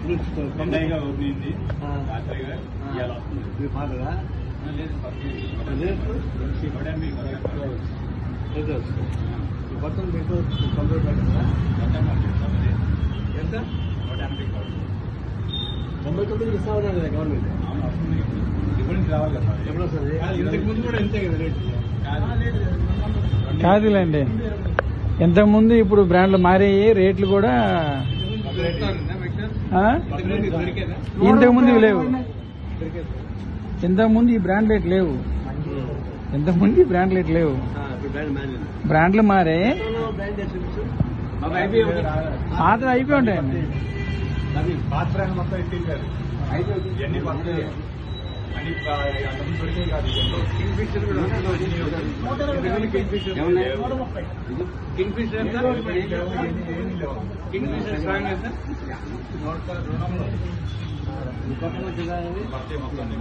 నిన్నగా ఓపెనింది ఆ. రాత్రిగా ఆ. ఇవాళ వస్తుంది మీ ఫాదరా లేదు పక్కకి. రేపు? ఇవ్వడానికి ఇవ్వడానికి. మొత్తం మీకు కంప్లీట్ పెట్టిందా మొత్తం పంపిస్తామని. ఎంత ఇవ్వడానికి కాదు. తొంభై తొమ్మిది ఇస్తా ఉన్నారు కదా గవర్నమెంట్ అవును, వస్తుంది. ఇప్పటి నుంచి రావాలి కదా మరి. ఎప్పుడు వస్తుంది కాదు, ఇంతకు ముందు కూడా ఇంతే కదా రేట్ కాదు. కాదులేండి ఇంతకుముందు ఇప్పుడు బ్రాండ్లు మారాయి రేట్లు కూడా ఆ? ఇంతకుముందు ఇవి లేవు ఇంతకుముందు ఈ బ్రాండ్ రేట్ లేవు ఇంతకుముందు ఈ బ్రాండ్ రేట్ లేవు ఇప్పుడు బ్రాండ్ మ్యాన్ బ్రాండ్లు మారే బ్రాండ్ చూపించు బాబా, అయిపోయి ఒకటి. పాత్ర అయిపోయి ఉంటాయండి పాత్ర అని మొత్తం ఎత్తింటారు ఇవన్నీ వస్తాయి అని అంతకుముందు దొరికేవి కాదు ఇవన్నీ. కింగ్ ఫిషర్ కూడా కింగ్ ఫిషర్ ఎంత కింగ్ ఫిషర్ స్ట్రాంగ్ ఎంత కొత్త వచ్చిందా ఇది? వస్తాయి మొత్తం అన్ని.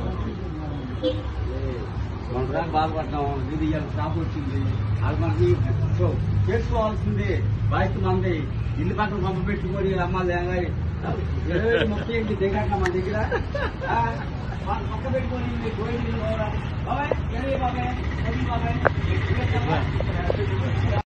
మనకు బాధపడ్డాం ఇది ఇలా షాప్ వచ్చింది అది మనకి సో చేసుకోవాల్సింది బాధ్యత మనది ఇల్లు పక్కన పంప పెట్టుకొని అమ్మాలి లేగాలి ముప్పై ఏంటి దిగట్ల మన దగ్గర ఆ, వాళ్ళు పక్క పెట్టుకొని గోయి బాబాయ్ బాబాయ్ బాబాయ్